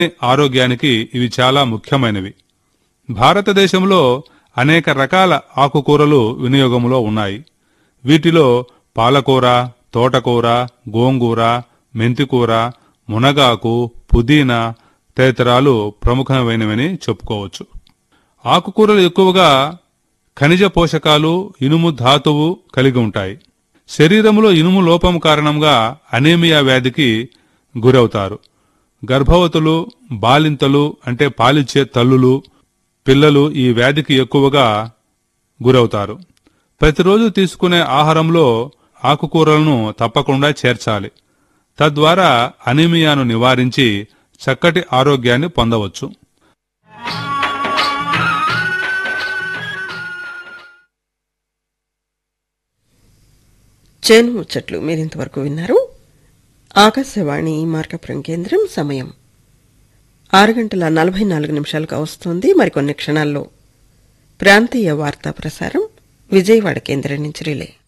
ఆరోగ్యానికి ఇవి చాలా ముఖ్యమైనవి భారతదేశంలో అనేక రకాల ఆకుకూరలు వినియోగంలో ఉన్నాయి వీటిలో పాలకూర తోటకూర గోంగూర మెంతికూర మునగాకు పుదీనా తదితరాలు ప్రముఖమైనవని చెప్పుకోవచ్చు ఆకుకూరలు ఎక్కువగా ఖనిజ పోషకాలు ఇనుము ధాతువు కలిగి ఉంటాయి శరీరంలో ఇనుము లోపం కారణంగా అనేమియా వ్యాధికి గురవుతారు గర్భవతులు బాలింతలు అంటే పాలిచ్చే తల్లులు పిల్లలు ఈ వ్యాధికి ఎక్కువగా గురవుతారు ప్రతిరోజు తీసుకునే ఆహారంలో ఆకుకూరలను తప్పకుండా చేర్చాలి తద్వారా అనీమియాను నివారించి చక్కటి ఆరోగ్యాన్ని పొందవచ్చు చేను ముచ్చట్లు మీరింతవరకు విన్నారు ఆకాశవాణి మార్గపురం కేంద్రం సమయం ఆరు గంటల నలభై నాలుగు నిమిషాలుగా వస్తోంది మరికొన్ని క్షణాల్లో ప్రాంతీయ వార్తా ప్రసారం విజయవాడ కేంద్రం నుంచి రిలే